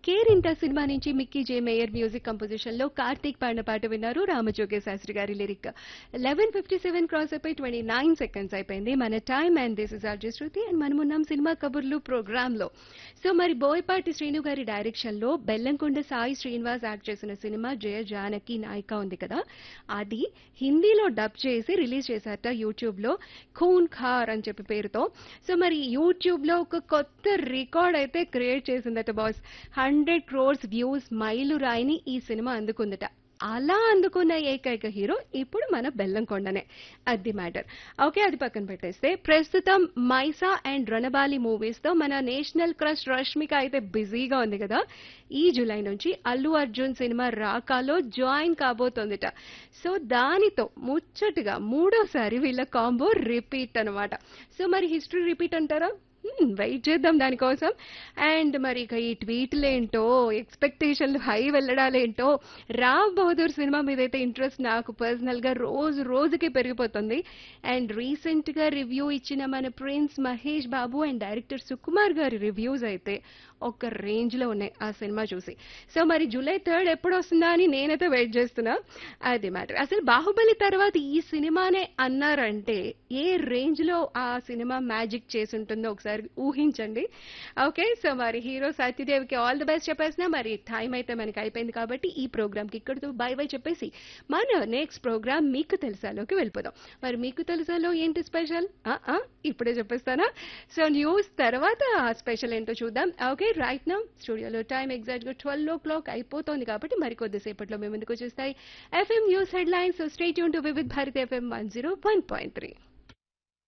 Kerintha cinema నుంచి Mickey J Meyer music composition లో కార్తీక్ పాడిన పాట విన్నారు రామజోగే శాస్త్రి గారి lyric eleven fifty seven cross అయిపోయి ట్వంటీ నైన్ సెకండ్స్ అయిపోయింది మన time and this is RJ Shruti and మనమున్నాం సినిమా కబుర్లు ప్రోగ్రామ్ లో సో మరి బోయపాటి శ్రీను గారి డైరెక్షన్ లో బెల్లంకొండ సాయి శ్రీనివాస్ యాక్ట్ చేసిన సినిమా జయ జానకి నాయిక ఉంది కదా అది హిందీలో డబ్ చేసి రిలీజ్ చేశారట యూట్యూబ్ లో ఖూన్ ఖార్ అని చెప్పి పేరుతో సో మరి యూట్యూబ్ లో ఒక కొత్త రికార్డ్ అయితే క్రియేట్ చేసిందట బాస్ హండ్రెడ్ క్రోర్స్ వ్యూస్ మైలు రాయిని ఈ సినిమా అందుకుందట అలా అందుకున్న ఏకైక హీరో ఇప్పుడు మన బెల్లంకొండనే అది మ్యాటర్ ఓకే అది పక్కన పెట్టేస్తే ప్రస్తుతం మైసా అండ్ రణబాలి మూవీస్ తో మన నేషనల్ క్రష్ రష్మిక అయితే బిజీగా ఉంది కదా ఈ జూలై నుంచి అల్లు అర్జున్ సినిమా రాకాలో జాయిన్ కాబోతోందిట సో దానితో ముచ్చటగా మూడోసారి వీళ్ళ కాంబో రిపీట్ అన్నమాట సో మరి హిస్టరీ రిపీట్ అంటారా వెయిట్ చేద్దాం దానికోసం అండ్ మరి ఇక ఈ ట్వీట్లేంటో ఎక్స్పెక్టేషన్లు హై వెళ్ళడాలేంటో రావ్ బహదూర్ సినిమా మీద అయితే ఇంట్రెస్ట్ నాకు పర్సనల్ గా రోజు రోజుకి పెరిగిపోతుంది అండ్ రీసెంట్ గా రివ్యూ ఇచ్చిన మన prince Mahesh Babu and director Sukumar గారి రివ్యూస్ అయితే ఒక రేంజ్ లో ఉన్నాయి ఆ సినిమా చూసి సో మరి జూలై థర్డ్ ఎప్పుడు వస్తుందా అని నేనైతే వెయిట్ చేస్తున్నా అది మ్యాటర్ అసలు బాహుబలి తర్వాత ఈ సినిమానే అన్నారంటే ఏ రేంజ్ లో ఆ సినిమా మ్యాజిక్ చేసి ఉంటుందో ఒకసారి ఊహించండి ఓకే సో మరి హీరో సత్యదేవికి ఆల్ ది బెస్ట్ చెప్పేసిన మరి టైం అయితే మనకి అయిపోయింది కాబట్టి ఈ ప్రోగ్రామ్ కి ఇక్కడితో బై బై చెప్పేసి మన నెక్స్ట్ ప్రోగ్రామ్ మీకు తెలుసాలోకి వెళ్ళిపోదాం మరి మీకు తెలుసాలో ఏంటి స్పెషల్ ఇప్పుడే చెప్పేస్తానా సో న్యూస్ తర్వాత ఆ స్పెషల్ ఏంటో చూద్దాం ఓకే రైట్ నౌ స్టూడియోలో టైం ఎగ్జాక్ట్ గా ట్వెల్వ్ ఓ క్లాక్ అయిపోతుంది కాబట్టి మరి కొద్దిసేపట్లో మేము ముందుకు వచ్చేస్తాయి FM news headlines so stay యూన్ to Vividh Bharati FM one zero one point three